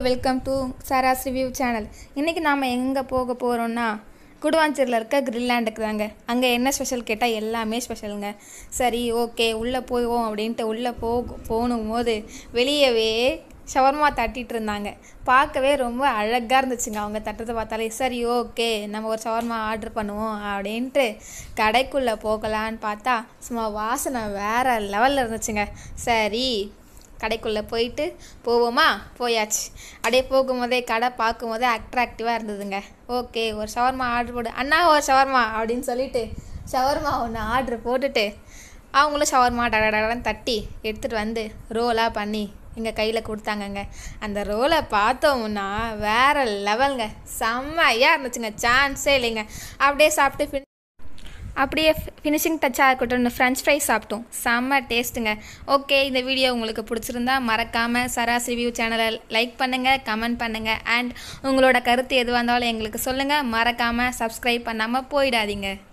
welcome to Sara's review channel இன்றைக்கி நாம் எங்கே போக போகிறோம்னா குடுவாஞ்சேரியில் இருக்க கிரில்லாண்டுக்கு தாங்க அங்கே என்ன ஸ்பெஷல் கேட்டால் எல்லாமே ஸ்பெஷலுங்க சரி ஓகே உள்ளே போவோம் அப்படின்ட்டு உள்ளே போக போகணும் போது வெளியவே ஷவர்மா தட்டிட்டு இருந்தாங்க பார்க்கவே ரொம்ப அழகாக இருந்துச்சுங்க அவங்க தட்டுறதை பார்த்தாலே சரி ஓகே நம்ம ஒரு ஷவர்மா ஆர்டர் பண்ணுவோம் அப்படின்ட்டு கடைக்குள்ளே போகலான்னு பார்த்தா சும்மா வாசனை வேறு லெவலில் இருந்துச்சுங்க சரி கடைக்குள்ளே போயிட்டு போவோமா போயாச்சு அப்படியே போகும்போதே கடை பார்க்கும்போதே அட்ராக்டிவாக இருந்ததுங்க ஓகே ஒரு ஷவர்மா ஆர்டர் போடு அண்ணா ஒரு ஷவர்மா அப்படின்னு சொல்லிட்டு ஷவர்மா ஒன்று ஆர்டர் போட்டுட்டு அவங்களும் ஷவர்மா டடடடன்னு தட்டி எடுத்துகிட்டு வந்து ரோலாக பண்ணி எங்கள் கையில் கொடுத்தாங்கங்க அந்த ரோலை பார்த்தோம்னா வேறு லெவலுங்க செம்மையாக இருந்துச்சுங்க சான்ஸே இல்லைங்க அப்படியே சாப்பிட்டு fin- அப்படியே ஃபினிஷிங் டச்சாக இருக்கட்டும் ஃப்ரெஞ்ச் ஃப்ரைஸ் சாப்பிட்டோம் செம்ம டேஸ்ட்டுங்க ஓகே இந்த வீடியோ உங்களுக்கு பிடிச்சிருந்தா மறக்காமல் சராஸ் ரிவ்யூ சேனலை லைக் பண்ணுங்கள் கமெண்ட் பண்ணுங்கள் அண்ட் உங்களோட கருத்து எதுவாக இருந்தாலும் எங்களுக்கு சொல்லுங்கள் மறக்காமல் சப்ஸ்கிரைப் பண்ணாமல் போயிடாதீங்க